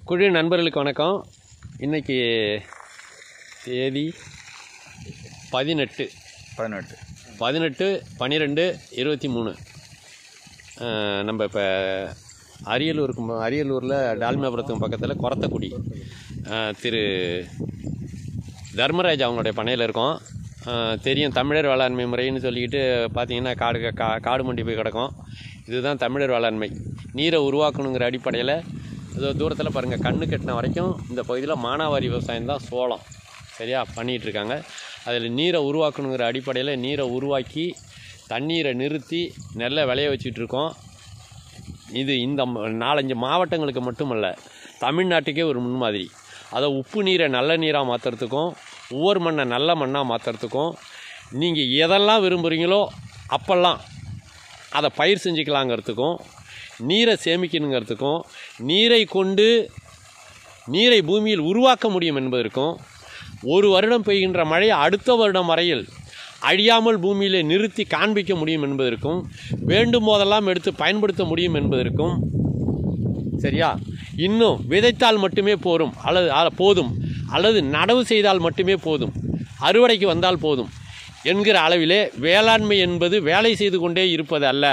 குழு நண்பர்களுக்கு வணக்கம் இன்னைக்கு தேதி பதினெட்டு பதினெட்டு பதினெட்டு பன்னிரெண்டு இருபத்தி மூணு அஹ், நம்ம இப்போ அரியலூருக்கு ம- அரியலூரில் டால்மியாபுரத்துக்கு பக்கத்தில் கொரத்தக்குடி அஹ், திரு தர்மராஜ் அவங்களுடைய பண்ணையில் இருக்கோம் அஹ், தெரியும் தமிழர் வேளாண்மை முறைன்னு சொல்லிக்கிட்டு பார்த்தீங்கன்னா காடு க- கா காடு மண்டி போய் கிடக்கும் இதுதான் தமிழர் வேளாண்மை நீரை உருவாக்கணுங்கிற அடிப்படையில் இதோ தூரத்தில் பாருங்கள் கண்ணு கட்டின வரைக்கும் இந்த பகுதியில் மானாவாரி விவசாயம் தான் சோளம் சரியா பண்ணிகிட்டு இருக்காங்க அதில் நீரை உருவாக்கணுங்கிற அடிப்படையில் நீரை உருவாக்கி தண்ணீரை நிறுத்தி நெல்லை விளைய வச்சுட்டு இருக்கோம் இது இந்த ம- நாலஞ்சு மாவட்டங்களுக்கு மட்டுமல்ல தமிழ்நாட்டுக்கே ஒரு முன்மாதிரி அதை உப்பு நீரை நல்ல நீராக மாற்றுறதுக்கும் ஒவ்வொரு மண்ணை நல்ல மண்ணாக மாற்றுறதுக்கும் நீங்கள் எதெல்லாம் விரும்புகிறீங்களோ அப்போல்லாம் அதை பயிர் செஞ்சுக்கலாங்கிறதுக்கும் நீரை சேமிக்கணுங்கிறதுக்கும் நீரை கொண்டு நீரை பூமியில் உருவாக்க முடியும் என்பதற்கும் ஒரு வருடம் பெய்கின்ற மழை அடுத்த வருடம் வரையில் அழியாமல் பூமியிலே நிறுத்தி காண்பிக்க முடியும் என்பதற்கும் வேண்டும் போதெல்லாம் எடுத்து பயன்படுத்த முடியும் என்பதற்கும் சரியா இன்னும் விதைத்தால் மட்டுமே போரும் அல்லது அ- போதும் அல்லது நடவு செய்தால் மட்டுமே போதும் அறுவடைக்கு வந்தால் போதும் என்கிற அளவிலே வேளாண்மை என்பது வேலை செய்து கொண்டே இருப்பது அல்ல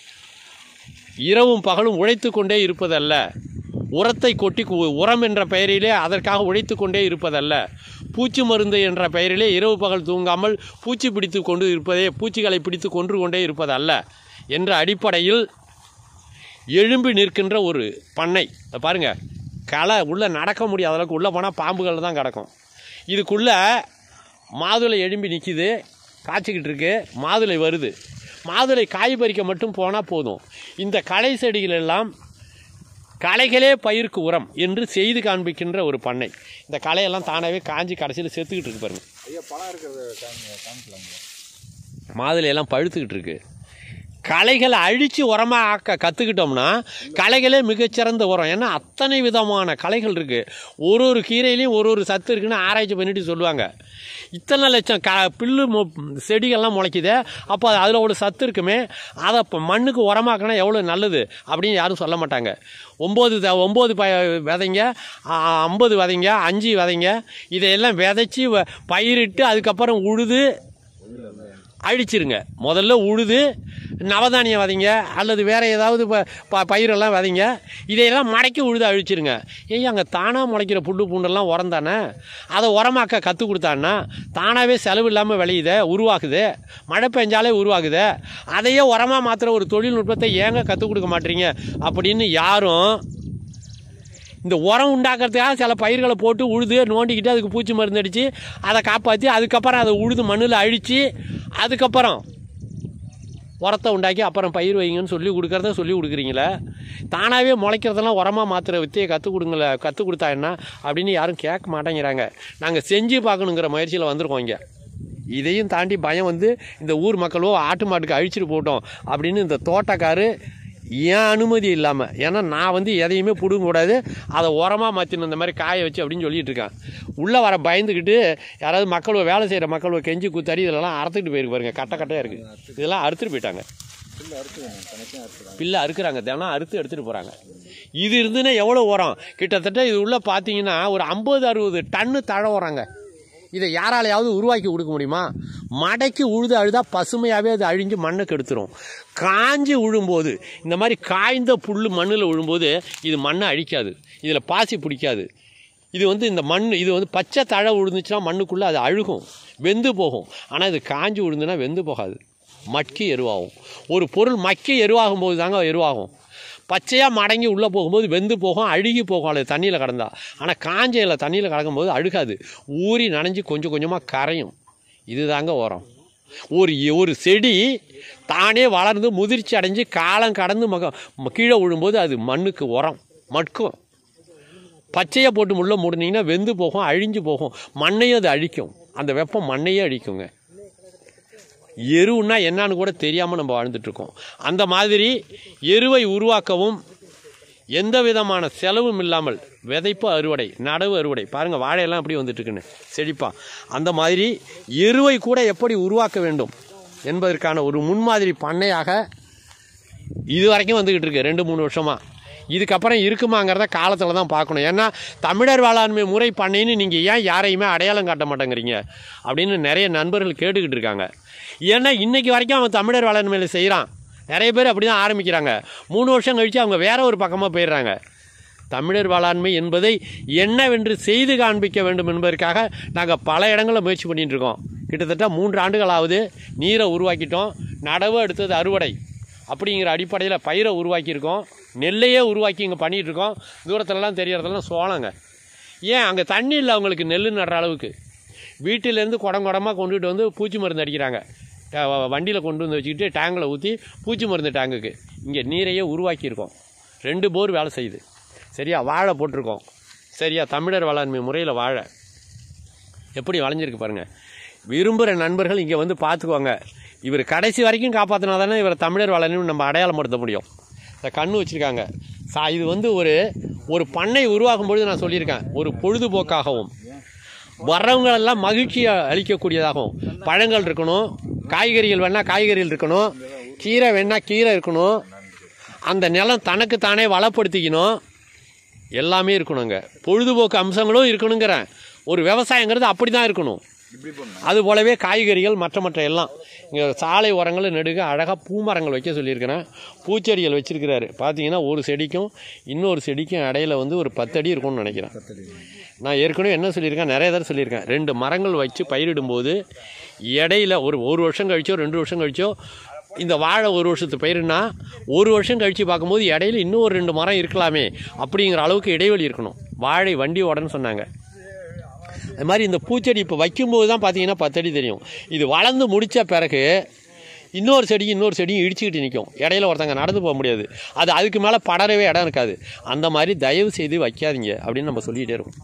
இரவும் பகலும் உழைத்து கொண்டே இருப்பதல்ல உரத்தை கொட்டி கு- உரம் என்ற பெயரிலே அதற்காக உழைத்து கொண்டே இருப்பதல்ல பூச்சி மருந்து என்ற பெயரிலே இரவு பகல் தூங்காமல் பூச்சி பிடித்து கொண்டு இருப்பதே பூச்சிகளை பிடித்து கொன்று கொண்டே இருப்பதல்ல என்ற அடிப்படையில் எழும்பி நிற்கின்ற ஒரு பண்ணை இதை பாருங்க களை உள்ளே நடக்க முடியாத அளவுக்கு உள்ளே போனால் பாம்புகள் தான் கிடக்கும் இதுக்குள்ளே மாதுளை எழும்பி நிற்கிது காய்ச்சிக்கிட்டு இருக்கு மாதுளை வருது மாதுளை காய் பறிக்க மட்டும் போனால் போதும் இந்த களை செடிகள் எல்லாம் களைகளே பயிருக்கு உரம் என்று செய்து காண்பிக்கின்ற ஒரு பண்ணை இந்த களையெல்லாம் தானாகவே காஞ்சி கடைசியில் செத்துக்கிட்டு இருக்கு பாருங்க ஐயா பழம் இருக்கிறத காமி காமிக்கலாங்க மாதுளை எல்லாம் பழுத்துக்கிட்டு இருக்கு களைகளை அழித்து உரமாக ஆக்க கற்றுக்கிட்டோம்னா களைகளே மிகச்சிறந்த உரம் ஏன்னா அத்தனை விதமான களைகள் இருக்குது ஒரு ஒரு கீரையிலையும் ஒரு ஒரு சத்து இருக்குன்னு ஆராய்ச்சி பண்ணிட்டு சொல்லுவாங்க இத்தனை லட்சம் க பில்லு மொ செடிகள்லாம் முளைக்குதே அப்போ அதில் ஒரு சத்து இருக்குமே அதை இப்போ மண்ணுக்கு உரமாக்கினா எவ்வளோ நல்லது அப்படின்னு யாரும் சொல்ல மாட்டாங்க ஒம்பது த ஒம்பது ப விதைங்க ஆ, ஐம்பது விதைங்க அஞ்சு விதைங்க இதையெல்லாம் விதைச்சி வ- பயிரிட்டு அதுக்கப்புறம் உழுது அழிச்சிருங்க முதல்ல உழுது நவதானியம் விதைங்க அல்லது வேறு ஏதாவது ப ப பயிரெல்லாம் விதைங்க இதையெல்லாம் மடக்கி உழுது அழிச்சிருங்க ஏய் அங்கே தானாக முளைக்கிற புல்லு பூண்டெல்லாம் உரம் தானே அதை உரமாக்க கற்றுக் கொடுத்தான்னா தானாகவே செலவு இல்லாமல் விளையுதே உருவாகுது மழை பெஞ்சாலே உருவாகுது அதையே உரமாக மாற்றுற ஒரு தொழில்நுட்பத்தை ஏங்க கற்றுக் கொடுக்க மாட்டீங்க அப்படின்னு யாரும் இந்த உரம் உண்டாக்குறதுக்காக சில பயிர்களை போட்டு உழுது நோண்டிக்கிட்டு அதுக்கு பூச்சி மருந்து அடித்து அதை காப்பாற்றி அதுக்கப்புறம் அதை உழுது மண்ணில் அழித்து அதுக்கப்புறம் உரத்தை உண்டாக்கி அப்புறம் பயிர் வைங்கன்னு சொல்லி கொடுக்குறத சொல்லி கொடுக்குறீங்களே தானாகவே முளைக்கிறதெல்லாம் உரமாக மாற்றுற வித்தையை கற்றுக் கொடுங்கள கற்றுக் கொடுத்தா என்ன அப்படின்னு யாரும் கேட்க மாட்டேங்கிறாங்க நாங்கள் செஞ்சு பார்க்கணுங்கிற முயற்சியில் வந்திருக்கோம் இங்கே இதையும் தாண்டி பயம் வந்து இந்த ஊர் மக்களோ ஆட்டு மாட்டுக்கு அழிச்சிட்டு போட்டோம் அப்படின்னு இந்த தோட்டக்காரு ஏன் அனுமதி இல்லாமல் ஏன்னா நான் வந்து எதையுமே பிடுங்கக்கூடாது அதை உரமாக மாற்றின இந்த மாதிரி காய வச்சு அப்படின்னு சொல்லிட்டு இருக்கேன் உள்ளே வர பயந்துக்கிட்டு யாராவது மக்களோ வேலை செய்கிற மக்களோ கெஞ்சி குத்தாடி இதெல்லாம் அறுத்துக்கிட்டு போயிருக்கு பாருங்க கட்ட கட்டையாக இருக்குது இதெல்லாம் அறுத்துட்டு போயிட்டாங்க புல்லு அறுத்துவேன் தனியாக அறுத்துவேன் பில்லை அறுக்குறாங்க தினம் அறுத்து எடுத்துகிட்டு போகிறாங்க இது இருந்துன்னா எவ்வளோ உரம் கிட்டத்தட்ட இது உள்ள பார்த்தீங்கன்னா ஒரு ஐம்பது அறுபது டன்னு தழை உரங்க இதை யாராலையாவது உருவாக்கி கொடுக்க முடியுமா மடைக்கு உழுது அழுதா பசுமையாகவே அது அழிஞ்சு மண்ணை கெடுத்துரும் காஞ்சி உழும்போது இந்த மாதிரி காய்ந்த புல் மண்ணில் விழும்போது இது மண்ணை அழிக்காது இதில் பாசி பிடிக்காது இது வந்து இந்த மண் இது வந்து பச்சை தழை விழுந்துச்சுன்னா மண்ணுக்குள்ளே அது அழுகும் வெந்து போகும் ஆனால் இது காஞ்சி விழுந்துன்னா வெந்து போகாது மட்கி எருவாகும் ஒரு பொருள் மக்கி எருவாகும் போது தாங்க எருவாகும் பச்சையாக மடங்கி உள்ளே போகும்போது வெந்து போகும் அழுகி போகும் அது தண்ணியில் கடந்தா ஆனால் காஞ்சையில் தண்ணியில் கலக்கும்போது அழுகாது ஊறி நனைஞ்சு கொஞ்சம் கொஞ்சமாக கரையும் இதுதாங்க உரம் ஒரு ஒரு செடி தானே வளர்ந்து முதிர்ச்சி அடைஞ்சு காலம் கடந்து மக ம- கீழே விழும்போது அது மண்ணுக்கு உரம் மட்கும் பச்சையை போட்டு முள்ள மூடினீங்கன்னா வெந்து போகும் அழிஞ்சு போகும் மண்ணையும் அது அழிக்கும் அந்த வெப்பம் மண்ணையே அழிக்குங்க எருவுன்னா என்னன்னு கூட தெரியாமல் நம்ம வாழ்ந்துட்டு இருக்கோம் அந்த மாதிரி எருவை உருவாக்கவும் எந்த விதமான செலவும் இல்லாமல் விதைப்பு அறுவடை நடவு அறுவடை பாருங்கள் வாழையெல்லாம் எப்படி வந்துட்டு இருக்குன்னு செழிப்பா அந்த மாதிரி எருவை கூட எப்படி உருவாக்க வேண்டும் என்பதற்கான ஒரு முன்மாதிரி பண்ணையாக இது வரைக்கும் வந்துக்கிட்டு இருக்கு ரெண்டு மூணு வருஷமாக இதுக்கப்புறம் இருக்குமாங்கிறத காலத்தில் தான் பார்க்கணும் ஏன்னா தமிழர் வேளாண்மை முறை பண்ணைன்னு நீங்கள் ஏன் யாரையுமே அடையாளம் காட்ட மாட்டேங்கிறீங்க அப்படின்னு நிறைய நண்பர்கள் கேட்டுக்கிட்டு இருக்காங்க ஏன்னா இன்னைக்கு வரைக்கும் அவன் தமிழர் வேளாண்மையில் செய்கிறான் நிறைய பேர் அப்படி தான் ஆரம்பிக்கிறாங்க மூணு வருஷம் கழித்து அவங்க வேற ஒரு பக்கமாக போயிடுறாங்க தமிழர் வேளாண்மை என்பதை என்னவென்று செய்து காண்பிக்க வேண்டும் என்பதற்காக நாங்கள் பல இடங்களில் முயற்சி பண்ணிட்டு இருக்கோம் கிட்டத்தட்ட மூன்று ஆண்டுகளாவது நீரை உருவாக்கிட்டோம் நடவு அடுத்தது அறுவடை அப்படிங்கிற அடிப்படையில் பயிரை உருவாக்கியிருக்கோம் நெல்லையே உருவாக்கி இங்கே பண்ணிகிட்டு இருக்கோம் தூரத்துலலாம் தெரியறதெல்லாம் சோளங்க ஏன் அங்கே தண்ணி இல்லை அவங்களுக்கு நெல் நடுற அளவுக்கு வீட்டிலேருந்து குடம் குடமாக கொண்டுகிட்டு வந்து பூச்சி மருந்து அடிக்கிறாங்க வண்டியில் கொண்டு வந்து வச்சுக்கிட்டு டேங்கில் ஊற்றி பூச்சி மருந்து டேங்குக்கு இங்கே நீரையே உருவாக்கியிருக்கோம் ரெண்டு போர் வேலை செய்யுது சரியா வாழை போட்டிருக்கோம் சரியா தமிழர் வேளாண்மை முறையில் வாழை எப்படி வளைஞ்சிருக்கு பாருங்கள் விரும்புகிற நண்பர்கள் இங்கே வந்து பார்த்துக்குவாங்க இவர் கடைசி வரைக்கும் காப்பாற்றினா தானே இவர் தமிழர் வேளாண்மை நம்ம அடையாளப்படுத்த முடியும் இந்த கண்ணு வச்சுருக்காங்க சா இது வந்து ஒரு ஒரு பண்ணை உருவாக்கும் பொழுது நான் சொல்லியிருக்கேன் ஒரு பொழுதுபோக்காகவும் வர்றவங்களெல்லாம் மகிழ்ச்சியை அளிக்கக்கூடியதாகவும் பழங்கள் இருக்கணும் காய்கறிகள் வேணால் காய்கறிகள் இருக்கணும் கீரை வேணால் கீரை இருக்கணும் அந்த நிலம் தனக்கு தானே வளப்படுத்திக்கணும் எல்லாமே இருக்கணுங்க பொழுதுபோக்கு அம்சங்களும் இருக்கணுங்கிறேன் ஒரு விவசாயங்கிறது அப்படி தான் இருக்கணும் இப்படி போடணும் அது போலவே காய்கறிகள் மற்ற மற்ற எல்லாம் இங்கே சாலை ஓரங்களை நெடுக அழகாக பூமரங்கள் வைக்க சொல்லியிருக்கிறேன் பூச்செடிகள் வச்சுருக்கிறாரு பார்த்தீங்கன்னா ஒரு செடிக்கும் இன்னொரு செடிக்கும் இடையில வந்து ஒரு பத்தடி இருக்கும்னு நினைக்கிறேன் கத்தடி நான் ஏற்கனவே என்ன சொல்லியிருக்கேன் நிறைய தடவை சொல்லியிருக்கேன் ரெண்டு மரங்கள் வச்சு பயிரிடும்போது இடையில ஒரு ஒரு வருஷம் கழிச்சோ ரெண்டு வருஷம் கழிச்சோ இந்த வாழை ஒரு வருஷத்து பயிருன்னா ஒரு வருஷம் கழித்து பார்க்கும்போது இடையில இன்னும் ஒரு ரெண்டு மரம் இருக்கலாமே அப்படிங்கிற அளவுக்கு இடைவெளி இருக்கணும் வாழை வண்டி ஓடன்னு சொன்னாங்க அது மாதிரி இந்த பூச்செடி இப்போ வைக்கும்போது தான் பார்த்தீங்கன்னா பத்தடி தெரியும் இது வளர்ந்து முடித்த பிறகு இன்னொரு செடி இன்னொரு செடியும் இடிச்சுக்கிட்டு நிற்கும் இடையில ஒருத்தங்க நடந்து போக முடியாது அது அதுக்கு மேலே படரவே இடம் இருக்காது அந்த மாதிரி தயவு செய்து வைக்காதீங்க அப்படின்னு நம்ம சொல்லிகிட்டே இருக்கோம்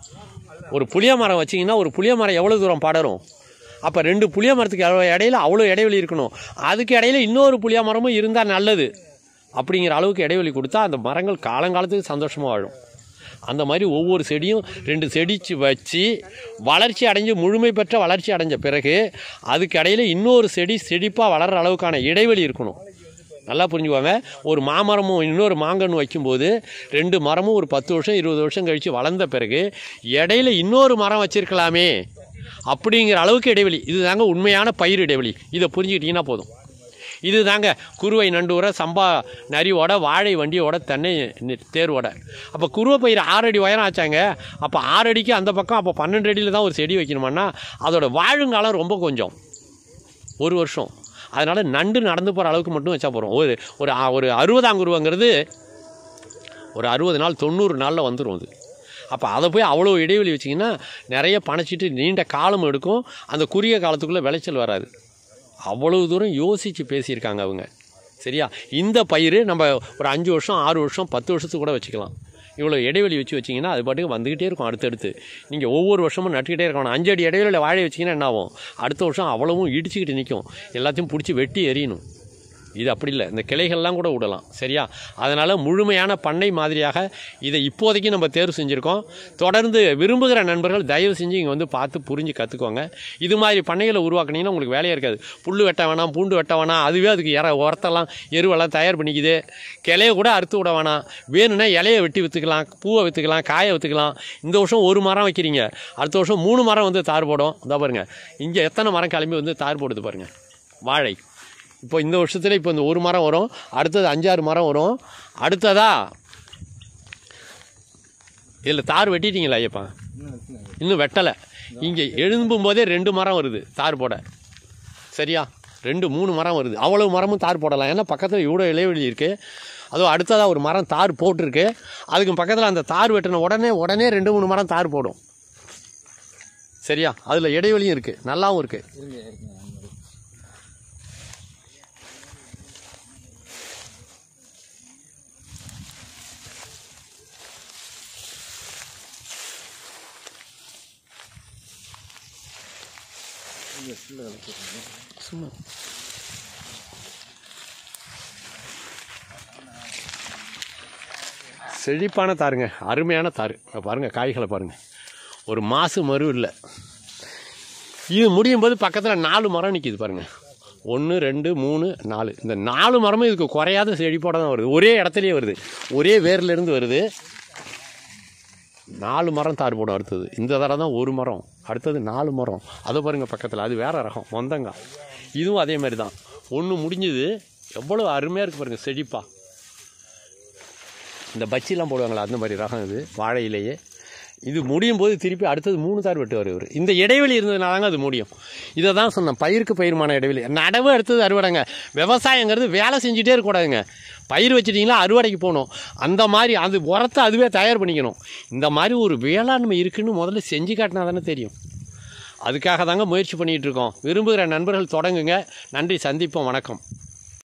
ஒரு புளிய மரம் வச்சிங்கன்னா ஒரு புளிய மரம் எவ்வளோ தூரம் படரும் அப்போ ரெண்டு புளிய மரத்துக்கு எவ்வளோ இடையில அவ்வளோ இடைவெளி இருக்கணும் அதுக்கு இடையில இன்னொரு புளிய மரமும் இருந்தால் நல்லது அப்படிங்கிற அளவுக்கு இடைவெளி கொடுத்தா அந்த மரங்கள் காலங்காலத்துக்கு சந்தோஷமாக வாழும் அந்த மாதிரி ஒவ்வொரு செடியும் ரெண்டு செடிச்சு வச்சு வளர்ச்சி அடைஞ்சு முழுமை பெற்ற வளர்ச்சி அடைஞ்ச பிறகு அதுக்கு இடையில இன்னொரு செடி செழிப்பாக வளர்கிற அளவுக்கான இடைவெளி இருக்கணும் நல்லா புரிஞ்சுக்குவாங்க ஒரு மாமரமும் இன்னொரு மாங்கன்று வைக்கும்போது ரெண்டு மரமும் ஒரு பத்து வருஷம் இருபது வருஷம் கழித்து வளர்ந்த பிறகு இடையில இன்னொரு மரம் வச்சிருக்கலாமே அப்படிங்கிற அளவுக்கு இடைவெளி இதுதாங்க உண்மையான பயிர் இடைவெளி இதை புரிஞ்சுக்கிட்டிங்கன்னா போதும் இது தாங்க குருவை நண்டூர சம்பா நரியோட வாழை வண்டியோட தென்னை நி- தேர்வோட அப்போ குருவை பயிர் ஆறு அடி உயரம் ஆச்சாங்க அப்போ ஆறு அடிக்கு அந்த பக்கம் அப்போ பன்னெண்டு அடியில் தான் ஒரு செடி வைக்கணுமான்னா அதோட வாழுங்காலம் ரொம்ப கொஞ்சம் ஒரு வருஷம் அதனால் நண்டு நடந்து போகிற அளவுக்கு மட்டும் வச்சா போகிறோம் ஒரு ஒரு ஆ- ஒரு அறுபதாங்குருவங்கிறது ஒரு அறுபது நாள் தொண்ணூறு நாளில் வந்துடும் அது அப்போ அதை போய் அவ்வளோ இடைவெளி வச்சிங்கன்னா நிறைய பணச்சிட்டு நீண்ட காலம் எடுக்கும் அந்த குறுகிய காலத்துக்குள்ளே விளைச்சல் வராது அவ்வளவு தூரம் யோசித்து பேசியிருக்காங்க அவங்க சரியா இந்த பயிர் நம்ம ஒரு அஞ்சு வருஷம் ஆறு வருஷம் பத்து வருஷத்துக்கு கூட வச்சுக்கலாம் இவ்வளோ இடைவெளி வச்சு வச்சிங்கன்னா அது பாட்டுக்கு வந்துக்கிட்டே இருக்கும் அடுத்தடுத்து நீங்கள் ஒவ்வொரு வருஷமும் நட்டுக்கிட்டே இருக்கணும் அஞ்சு அடி இடைவெளியில் வாழை வச்சிங்கன்னா என்ன ஆகும் அடுத்த வருஷம் அவ்வளவும் இடிச்சுக்கிட்டு நிற்கும் எல்லாத்தையும் பிடிச்சி வெட்டி எறியணும் இது அப்படி இல்லை இந்த கிளைகள்லாம் கூட விடலாம் சரியா அதனால் முழுமையான பண்ணை மாதிரியாக இதை இப்போதைக்கு நம்ம தேர்வு செஞ்சுருக்கோம் தொடர்ந்து விரும்புகிற நண்பர்கள் தயவு செஞ்சு இங்கே வந்து பார்த்து புரிஞ்சு கற்றுக்கோங்க இது மாதிரி பண்ணைகளை உருவாக்குனீங்கன்னா உங்களுக்கு வேலையே இருக்காது புல் வெட்ட வேணாம் பூண்டு வெட்ட வேணாம் அதுவே அதுக்கு இற உரத்தெல்லாம் எருவெல்லாம் தயார் பண்ணிக்குது கிளைய கூட அறுத்து விட வேணாம் வேணும்னா இலையை வெட்டி விற்றுக்கலாம் பூவை விற்றுக்கலாம் காயை விற்றுக்கலாம் இந்த வருஷம் ஒரு மரம் வைக்கிறீங்க அடுத்த வருஷம் மூணு மரம் வந்து தார் போடும் இதோ பாருங்கள் இங்கே எத்தனை மரம் கிளம்பி வந்து தார் போடுது பாருங்கள் வாழை இப்போ இந்த வருஷத்தில் இப்போ இந்த ஒரு மரம் வரும் அடுத்தது அஞ்சாறு மரம் வரும் அடுத்ததா இதில் தார் வெட்டிட்டீங்களா ஐயப்பா இன்னும் வெட்டலை இங்கே எழும்பும் போதே ரெண்டு மரம் வருது தார் போட சரியா ரெண்டு மூணு மரம் வருது அவ்வளவு மரமும் தார் போடலாம் ஏன்னா பக்கத்தில் இவ்வளோ இடைவெளி இருக்குது அதுவும் அடுத்ததாக ஒரு மரம் தார் போட்டிருக்கு அதுக்கு பக்கத்தில் அந்த தார் வெட்டின உடனே உடனே ரெண்டு மூணு மரம் தார் போடும் சரியா அதில் இடைவெளியும் இருக்குது நல்லாவும் இருக்குது இருங்க இருக்குங்க அந்த மாதிரி. இது full ஆ வச்சிருக்கீங்க. சும்மா செழிப்பான தாருங்க அருமையான தாரு இங்க பாருங்க காய்களை பாருங்க ஒரு மாசு மறு இல்லை இது முடியும் போது பக்கத்தில் நாலு மரம் நிற்கிது பாருங்க ஒன்று ரெண்டு மூணு நாலு இந்த நாலு மரமும் இதுக்கு குறையாத செழிப்போட தான் வருது ஒரே இடத்துலையே வருது ஒரே வேர்லேருந்து வருது நாலு மரம் தார் போடும் அடுத்தது இந்த தடவை தான் ஒரு மரம் அடுத்தது நாலு மரம் அதை பாருங்கள் பக்கத்தில் அது வேறு ரகம் மொந்தங்காய் இதுவும் அதே மாதிரி தான் ஒன்று முடிஞ்சது எவ்வளோ அருமையாக இருக்குது பாருங்கள் செழிப்பா இந்த பச்சிலாம் போடுவாங்களா அந்த மாதிரி ரகம் இது வாழையிலேயே இது முடியும் போது திருப்பி அடுத்தது மூணு தார் வெட்டு வருவார் இந்த இடைவெளி இருந்ததுனால தாங்க அது முடியும் இதை தான் சொன்னேன் பயிருக்கு பயிருமான இடைவெளி நடவு அடுத்தது அறுவடைங்க விவசாயங்கிறது வேலை செஞ்சுட்டே இருக்கக்கூடாதுங்க பயிர் வச்சிட்டிங்களா அறுவடைக்கு போகணும் அந்த மாதிரி அது உரத்தை அதுவே தயார் பண்ணிக்கணும் இந்த மாதிரி ஒரு வேளாண்மை இருக்குன்னு முதல்ல செஞ்சு காட்டினா தானே தெரியும் அதுக்காக தாங்க முயற்சி பண்ணிகிட்டு இருக்கோம் விரும்புகிற நண்பர்கள் தொடங்குங்க நன்றி சந்திப்போம் வணக்கம்